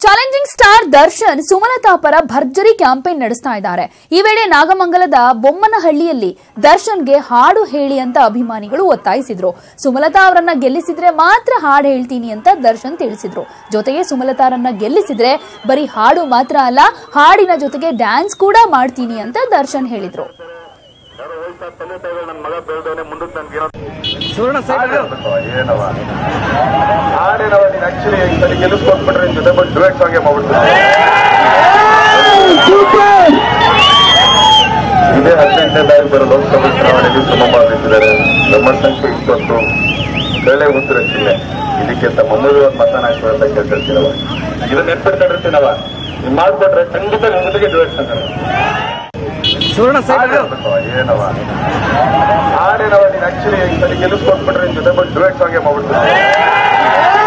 challenging star Darshan Sumalatha ಪರ ಭರ್ಜರಿ campaign ನಡೆಸ್ತಾ ಇದ್ದಾರೆ ಈ ವೇಳೆ ನಾಗಮಂಗಲದ ಬೊಮ್ಮನಹಳ್ಳಿಯಲ್ಲಿ ದರ್ಶನ್ಗೆ ಹಾಡು ಹೇಳಿ ಅಂತ ಅಭಿಮಾನಿಗಳು ಒತ್ತಾಯಿಸಿದ್ರು ಸುಮಲತಾ ಅವರನ್ನ ಗೆಲ್ಲಿಸಿದ್ರೆ ಮಾತ್ರ ಹಾಡು ಹೇಳ್ತೀನಿ ಅಂತ ದರ್ಶನ್ ತಿಳಿಸಿದ್ರು ಜೊತೆಗೆ ಸುಮಲತಾರನ್ನ ಗೆಲ್ಲಿಸಿದ್ರೆ ಬರೀ ಹಾಡು ಮಾತ್ರ ಅಲ್ಲ ಹಾಡಿನ ಜೊತೆಗೆ ಡ್ಯಾನ್ಸ್ ಕೂಡ ಮಾಡ್ತೀನಿ ಅಂತ ದರ್ಶನ್ ಹೇಳಿದ್ರು ಯಾರೋ ಹೋಯ್ತಾ ತಂದೆ ತಾಯಿಗಳು ನನ್ನ ಮಗ ಬೆಳೆದವನೇ ಮುಂದಕ್ಕೆ ನನ್ಗೇನೋ ಸುವರ್ಣ ಸೈಡ್ ಏನವ ಹಾಡಿನವ ನೀನ್ ಆಕ್ಚುಲಿ ಈ ಸರಿ ಗೆಲ್ಲಿಸ್ಕೊಟ್ಬಿಟ್ರೆ ನಿನ್ ಜೊತೆ ಬಂದು ಡುವೆಟ್ ಸಾಂಗೆ ಮಾಡ್ಬಿಡ್ತೀನಿ ಇದೇ ಹದಿನೆಂಟನೇ ತಾರೀಕು ಬರೋ ಲೋಕಸಭೆ ಚುನಾವಣೆಯಲ್ಲಿ ಸುಮಮ್ಮ ನಿಂತಿದ್ದಾರೆ ನಮ್ಮ ಸಂಖ್ಯೆ ಇಪ್ಪತ್ತು ಕಳ್ಳೆ ಉತ್ತರ ಜಿಲ್ಲೆ ಇದಕ್ಕೆ ತಮ್ಮ ಅಮೂಲ್ಯವಾದ ಮತನ ಹಾಕುವ ಅಂತ ಕೇಳ್ತಿರ್ತೀನವ ಇದು ನೆನ್ಪಿಡ್ಕೊಂಡಿರ್ತೀನವ ನೀವು ಮಾಡ್ಕೊಟ್ರೆ ಖಂಡಿತ ನಿಮ್ ಜೊತೆಗೆ ಡುವೆಟ್ ಸಾಂಗ್ ಸುವರ್ಣ ಸೈಡ್ ಏನವ ಹಾಡಿನವ ನೀನ್ ಆಕ್ಚುಲಿ ಈ ಸರಿ ಗೆಲ್ಲಿಸ್ಕೊಟ್ಬಿಟ್ರೆ ನಿನ್ ಜೊತೆ ಬಂದು ಡುವೆಟ್ ಸಾಂಗೆ ಮಾಡ್ಬಿಡ್ತೀನಿ